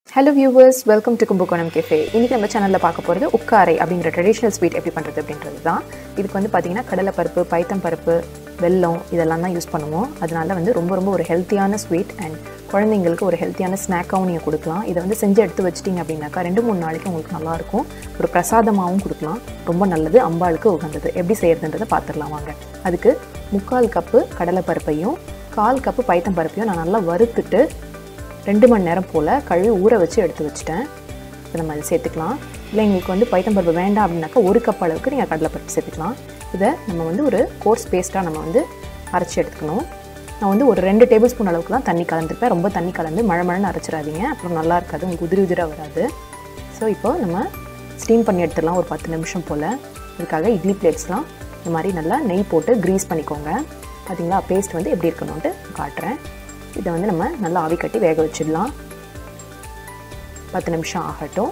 hello viewers welcome to Kumbakonam cafe இன்றைக்கி நம்ம சேனலில் பார்க்க போகிறது உக்காரை அப்படிங்கிற ட்ரெடிஷ்னல் ஸ்வீட் எப்படி பண்ணுறது அப்படின்றது தான் இதுக்கு வந்து பார்த்திங்கன்னா கடலைப்பருப்பு பைத்தம் பருப்பு வெல்லம் இதெல்லாம் தான் யூஸ் பண்ணுவோம் அதனால வந்து ரொம்ப ரொம்ப ஒரு ஹெல்த்தியான ஸ்வீட் அண்ட் குழந்தைங்களுக்கு ஒரு ஹெல்த்தியான ஸ்நாக்காகவும் நீங்கள் கொடுக்கலாம் இதை வந்து செஞ்சு எடுத்து வச்சிட்டிங்க அப்படின்னாக்கா ரெண்டு மூணு நாளைக்கு உங்களுக்கு நல்லாயிருக்கும் ஒரு பிரசாதமாகவும் கொடுக்கலாம் ரொம்ப நல்லது அம்பாளுக்கு உகந்தது எப்படி செய்யறதுன்றதை பார்த்துடலாம் வாங்க அதுக்கு முக்கால் கப்பு கடலைப்பருப்பையும் கால் கப்பு பைத்தம் பருப்பையும் நான் நல்லா வறுத்துட்டு ரெண்டு மணி நேரம் போல் கழுவி ஊற வச்சு எடுத்து வச்சுட்டேன் இப்போ நம்ம அதை சேர்த்துக்கலாம் இல்லை எங்களுக்கு வந்து பைத்தம்பருப்பு வேண்டாம் அப்படின்னாக்கா ஒரு கப் அளவுக்கு நீங்கள் கடலைப்பருப்பு சேர்த்துக்கலாம் இதை நம்ம வந்து ஒரு கோர்ஸ் பேஸ்ட்டாக நம்ம வந்து அரைச்சி எடுத்துக்கணும் நான் வந்து ஒரு ரெண்டு டேபிள் ஸ்பூன் அளவுக்கு தான் தண்ணி கலந்துருப்பேன் ரொம்ப தண்ணி கலந்து மழை மழைன்னு அரைச்சிடாதீங்க அப்புறம் நல்லா இருக்காது உங்களுக்கு உதிரி உதிராக வராது ஸோ இப்போ நம்ம ஸ்டீம் பண்ணி எடுத்துடலாம் ஒரு பத்து நிமிஷம் போல் இதுக்காக இட்லி பிளேட்ஸ்லாம் இந்த மாதிரி நல்லா நெய் போட்டு க்ரீஸ் பண்ணிக்கோங்க பார்த்தீங்களா பேஸ்ட் வந்து எப்படி இருக்கணும்ன்ட்டு காட்டுறேன் இதை வந்து நம்ம நல்லா ஆவி கட்டி வேக வச்சிடலாம் பத்து நிமிஷம் ஆகட்டும்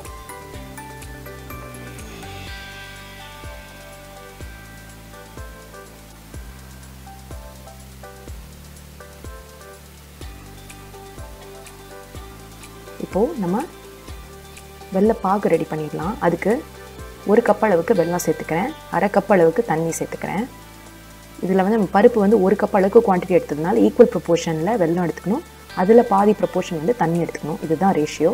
இப்போது நம்ம வெள்ளை பாகு ரெடி பண்ணிடலாம் அதுக்கு ஒரு கப் அளவுக்கு வெல்லம் சேர்த்துக்கிறேன் அரை கப் அளவுக்கு தண்ணி சேர்த்துக்கிறேன் இதில் வந்து நம்ம பருப்பு வந்து ஒரு கப் அளவுக்கு குவான்டிட்டி எடுத்ததுனால ஈக்குவல் ப்ரொப்போர்ஷனில் வெல்லம் எடுத்துக்கணும் அதில் பாதி ப்ரொப்போர்ஷன் வந்து தண்ணி எடுத்துக்கணும் இதுதான் ரேஷியோ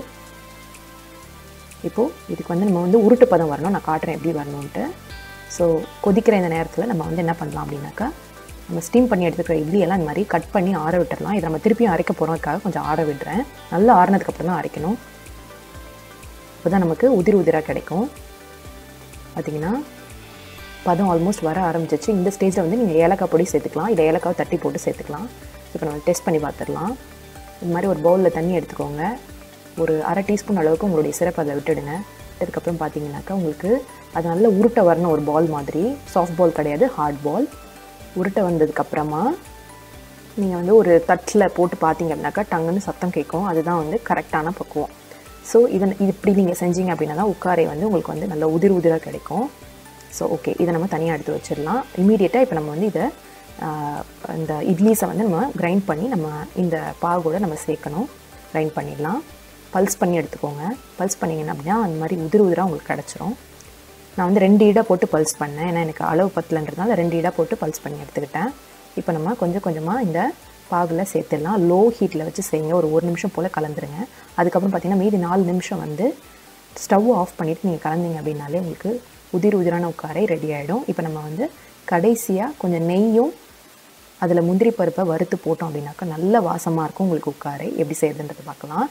இப்போது இதுக்கு வந்து நம்ம வந்து உருட்டு பதம் வரணும் நான் காட்டுறேன் எப்படி வரணுன்ட்டு ஸோ கொதிக்கிற இந்த நேரத்தில் நம்ம வந்து என்ன பண்ணலாம் அப்படின்னாக்கா நம்ம ஸ்டீம் பண்ணி எடுத்துக்கிற இட்லி எல்லாம் இந்த மாதிரி கட் பண்ணி ஆற விட்டுறலாம் இதை நம்ம திருப்பியும் அரைக்க போகிறதுக்காக கொஞ்சம் ஆற விடுறேன் நல்லா ஆறினதுக்கப்புறம் தான் அரைக்கணும் அப்போ தான் நமக்கு உதிர் உதிராக கிடைக்கும் பார்த்திங்கன்னா பதம் ஆல்மோஸ்ட் வர ஆரம்பிச்சிச்சு இந்த ஸ்டேஜில் வந்து நீங்கள் ஏலக்காய் பொடி சேர்த்துக்கலாம் இதை ஏலக்காவை தட்டி போட்டு சேர்த்துக்கலாம் இப்போ நம்ம டெஸ்ட் பண்ணி பார்த்துடலாம் இது மாதிரி ஒரு பவுலில் தண்ணி எடுத்துக்கோங்க ஒரு அரை டீஸ்பூன் அளவுக்கு உங்களுடைய சிறப்பு அதை விட்டுடுங்க அதுக்கப்புறம் பார்த்தீங்கன்னாக்கா உங்களுக்கு அது நல்ல உருட்டை வரணும் ஒரு பால் மாதிரி சாஃப்ட் பால் கிடையாது ஹார்ட் பால் உருட்டை வந்ததுக்கப்புறமா நீங்கள் வந்து ஒரு தட்டில் போட்டு பார்த்தீங்க அப்படின்னாக்கா டங்குன்னு சத்தம் கேட்கும் அதுதான் வந்து கரெக்டான பக்குவம் ஸோ இதன் இது இப்படி நீங்கள் செஞ்சீங்க அப்படின்னா தான் உட்காரை வந்து உங்களுக்கு வந்து நல்ல உதிர் உதிராக கிடைக்கும் ஸோ ஓகே இதை நம்ம தனியாக எடுத்து வச்சிடலாம் இமீடியட்டாக இப்போ நம்ம வந்து இதை இந்த இட்லிஸை வந்து நம்ம கிரைண்ட் பண்ணி நம்ம இந்த பாகோட நம்ம சேர்க்கணும் கிரைண்ட் பண்ணிடலாம் பல்ஸ் பண்ணி எடுத்துக்கோங்க பல்ஸ் பண்ணிங்கன்னா அப்படின்னா அந்த மாதிரி உதிர் உதிராக உங்களுக்கு கிடச்சிரும் நான் வந்து ரெண்டு ஈடாக போட்டு பல்ஸ் பண்ணேன் ஏன்னா எனக்கு அளவு பத்தலன்றதுனால ரெண்டு ஈடாக போட்டு பல்ஸ் பண்ணி எடுத்துக்கிட்டேன் இப்போ நம்ம கொஞ்சம் கொஞ்சமாக இந்த பாகில் சேர்த்துடலாம் லோ ஹீட்டில் வச்சு செய்யுங்க ஒரு ஒரு நிமிஷம் போல் கலந்துருங்க அதுக்கப்புறம் பார்த்திங்கன்னா மீதி நாலு நிமிஷம் வந்து ஸ்டவ் ஆஃப் பண்ணிவிட்டு நீங்கள் கலந்தீங்க அப்படின்னாலே உங்களுக்கு உதிர் உதிரான உட்காரை ரெடி ஆகிடும் இப்போ நம்ம வந்து கடைசியாக கொஞ்சம் நெய்யும் அதில் முந்திரி பருப்பை வறுத்து போட்டோம் அப்படின்னாக்கா நல்ல வாசமாக இருக்கும் உங்களுக்கு உட்காரை எப்படி செய்யுதுன்றது பார்க்கலாம்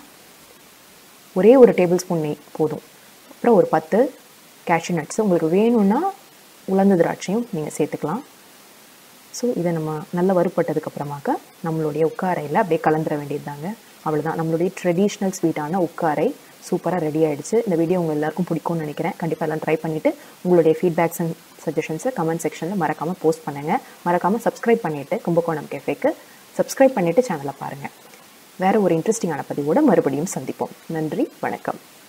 ஒரே ஒரு டேபிள் ஸ்பூன் நெய் போதும் அப்புறம் ஒரு பத்து கேஷ்யூ நட்ஸ் உங்களுக்கு வேணும்னா உலர்ந்த திராட்சையும் நீங்கள் சேர்த்துக்கலாம் ஸோ இதை நம்ம நல்லா வறுப்பட்டதுக்கப்புறமாக்க நம்மளுடைய உட்காரையில் அப்படியே கலந்துட வேண்டியது தாங்க அவ்வளோதான் நம்மளுடைய ட்ரெடிஷ்னல் ஸ்வீட்டான உட்காரை சூப்பராக ரெடி ஆகிடுச்சு இந்த வீடியோ உங்கள் எல்லாருக்கும் பிடிக்கும்னு நினைக்கிறேன் கண்டிப்பாக எல்லாம் ட்ரை பண்ணிவிட்டு உங்களுடைய ஃபீட்பேக்ஸ் அண்ட் சஜஷன்ஸை கமெண்ட் செக்ஷனில் மறக்காமல் போஸ்ட் பண்ணுங்கள் மறக்காமல் சப்ஸ்கிரைப் பண்ணிவிட்டு கும்பகோணம் கேஃபேக்கு சப்ஸ்கிரைப் பண்ணிவிட்டு சேனலை பாருங்கள் வேறு ஒரு இன்ட்ரெஸ்டிங்கான பதிவோடு மறுபடியும் சந்திப்போம் நன்றி வணக்கம்